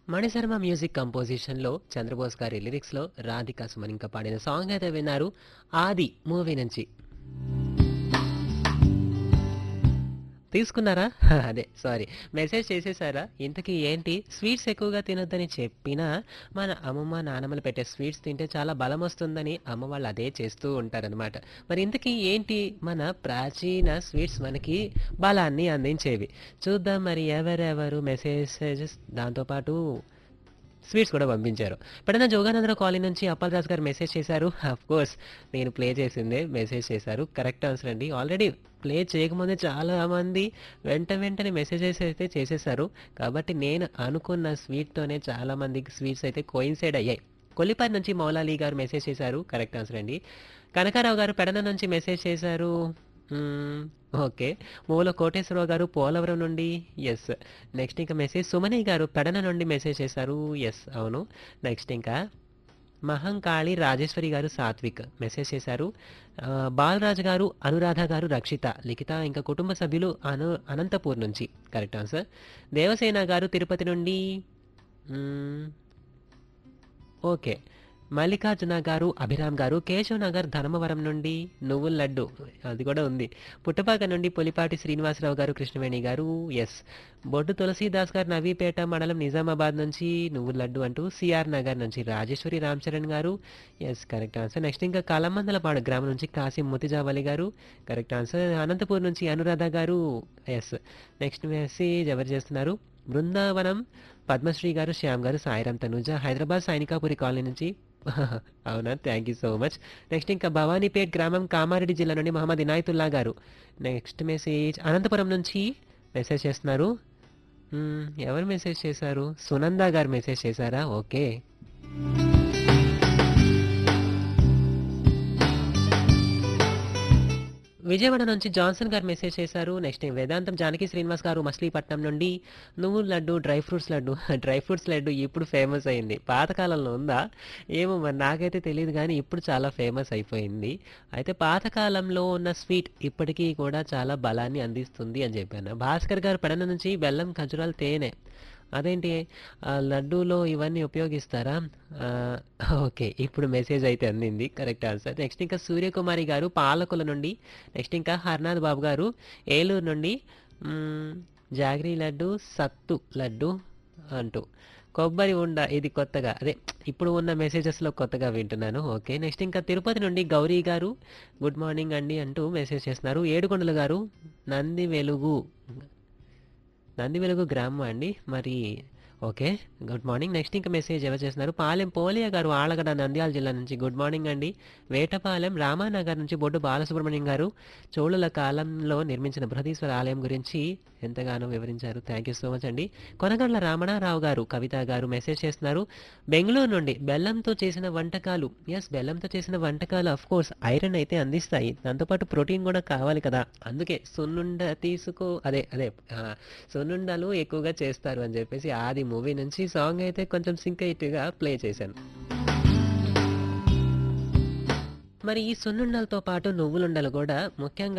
Mani Sharma music కంపోజిషన్లో Chandrabose గారి లిరిక్స్లో రాధికా సుమన్ ఇంకా పాడిన సాంగ్ అయితే విన్నారు ఆది మూవీ నుంచి తీసుకున్నారా అదే సారీ మెసేజ్ చేసేసారా ఇంతకీ ఏంటి స్వీట్స్ ఎక్కువగా తినొద్దని చెప్పినా మన అమ్మమ్మ నానమ్మలు పెట్టే స్వీట్స్ తింటే చాలా బలం వస్తుందని అమ్మ వాళ్ళు అదే చేస్తూ ఉంటారనమాట మరి ఇంతకీ ఏంటి మన ప్రాచీన స్వీట్స్ మనకి బలాన్ని అందించేవి చూద్దాం మరి ఎవరెవరు మెసేజెస్ దాంతోపాటు స్వీట్స్ కూడా పంపించారు ఎప్పుడైనా జోగానందరావు కాలనీ నుంచి అప్పలరాజు గారు మెసేజ్ చేశారు అఫ్ కోర్స్ నేను ప్లే చేసిందే మెసేజ్ చేశారు కరెక్ట్ ఆన్సర్ అండి ఆల్రెడీ ప్లే చేయకముందే చాలా మంది వెంట వెంటనే మెసేజెస్ అయితే చేసేసారు కాబట్టి నేను అనుకున్న స్వీట్తోనే చాలా మందికి స్వీట్స్ అయితే కోయిన్సైడ్ అయ్యాయి కొల్లిపారి నుంచి మౌలాలి గారు మెసేజ్ చేశారు కరెక్ట్ ఆన్సర్ అండి కనకారావు గారు పెడన నుంచి మెసేజ్ చేశారు మ్మ్, ఓకే మూల కోటేశ్వరరావు గారు పోలవరం నుండి ఎస్ నెక్స్ట్ ఇంకా మెసేజ్ సుమని గారు పెడన నుండి మెసేజ్ చేశారు ఎస్ అవును నెక్స్ట్ ఇంకా మహంకాళి రాజేశ్వరి గారు సాత్విక్ మెసేజ్ చేశారు ఆ, బాలరాజు గారు అనురాధ గారు రక్షిత లిఖిత ఇంకా కుటుంబ సభ్యులు అను అనంతపూర్ నుంచి కరెక్ట్ ఆన్సర్ దేవసేన గారు తిరుపతి నుండి మ్మ్, ఓకే మల్లికార్జున గారు అభిరామ్ గారు కేశవ్ నగర్ ధర్మవరం నుండి నువ్వుల లడ్డు అది కూడా ఉంది పుట్టపాక నుండి పులిపాటి శ్రీనివాసరావు గారు కృష్ణవేణి గారు ఎస్ బొడ్డు తులసీదాస్ గారు నవీపేట మండలం నిజామాబాద్ నుంచి నువ్వుల లడ్డు అంటూ సిఆర్ నగర్ నుంచి రాజేశ్వరి రామ్ చరణ్ గారు ఎస్ కరెక్ట్ ఆన్సర్ నెక్స్ట్ ఇంకా కలమందలపాడు గ్రామం నుంచి కాసిం ముతిజావలి గారు కరెక్ట్ ఆన్సర్ అనంతపూర్ నుంచి అనురాధ గారు ఎస్ నెక్స్ట్ మెసేజ్ ఎవరు చేస్తున్నారు బృందావనం పద్మశ్రీ గారు శ్యామ్ గారు సాయిరామ్ తనుజ హైదరాబాద్ సైనికాపురి కాలనీ నుంచి అవునా thank you so much next ఇంకా భవానీపేట్ గ్రామం కామారెడ్డి జిల్లా నుండి మహమ్మద్ ఇనాయతుల్లా గారు నెక్స్ట్ మెసేజ్ అనంతపురం నుంచి మెసేజ్ చేస్తున్నారు మ్మ్, ఎవరు మెసేజ్ చేశారు సునంద గారు మెసేజ్ చేశారా ఓకే విజయవాడ నుంచి జాన్సన్ గారు మెసేజ్ చేశారు నెక్స్ట్ వేదాంతం జానకి శ్రీనివాస్ గారు మచిలీపట్నం నుండి నువ్వుల laddu dry fruits laddu dry fruits laddu ఇప్పుడు ఫేమస్ అయింది పాతకాలంలో ఉందా ఏమో మరి నాకైతే తెలియదు కానీ ఇప్పుడు చాలా ఫేమస్ అయిపోయింది అయితే పాతకాలంలో ఉన్న స్వీట్ ఇప్పటికీ కూడా చాలా బలాన్ని అందిస్తుంది అని చెప్పాను భాస్కర్ గారు పెడన నుంచి బెల్లం ఖజురాలు తేనె అదేంటి ఆ లడ్డూలో ఇవన్నీ ఉపయోగిస్తారా ఆ, ఓకే ఇప్పుడు మెసేజ్ అయితే అందింది కరెక్ట్ ఆన్సర్ నెక్స్ట్ ఇంకా సూర్యకుమారి గారు పాలకుల నుండి నెక్స్ట్ ఇంకా హర్నాథ్ బాబు గారు ఏలూరు నుండి మ్మ్, జాగరీ లడ్డు సత్తు లడ్డు అంటూ కొబ్బరి ఉండ ఇది కొత్తగా అదే ఇప్పుడు ఉన్న మెసేజెస్లో కొత్తగా వింటున్నాను ఓకే నెక్స్ట్ ఇంకా తిరుపతి నుండి గౌరీ గారు గుడ్ మార్నింగ్ అండి అంటూ మెసేజ్ చేస్తున్నారు ఏడుకొండల గారు నంది వెలుగు నంది వెలుగు గ్రామం అండి మరి ఓకే గుడ్ మార్నింగ్ నెక్స్ట్ ఇంకా మెసేజ్ ఎవరు చేస్తున్నారు పాలెం పోలియా గారు ఆలగడ నంద్యాల జిల్లా నుంచి గుడ్ మార్నింగ్ అండి వేటపాలెం రామానగర్ నుంచి బొడ్డు బాలసుబ్రహ్మణ్యం గారు చోళుల కాలంలో నిర్మించిన బృహదీశ్వర ఆలయం గురించి ఎంతగానో వివరించారు థ్యాంక్ యూ సో మచ్ అండి కొనగండ్ల రమణారావు గారు కవిత గారు మెసేజ్ చేస్తున్నారు బెంగళూరు నుండి బెల్లంతో చేసిన వంటకాలు ఎస్ బెల్లంతో చేసిన వంటకాలు అఫ్ కోర్స్ ఐరన్ అయితే అందిస్తాయి దాంతోపాటు ప్రోటీన్ కూడా కావాలి కదా అందుకే సున్నుండ తీసుకో అదే అదే ఆ, సున్నుండలు ఎక్కువగా చేస్తారు అని చెప్పేసి ఆది మూవీ నుంచి సాంగ్ అయితే కొంచెం సింకైట్గా ప్లే చేశాను మరి ఈ సున్నుండలతో పాటు నువ్వులుండలు కూడా ముఖ్యంగా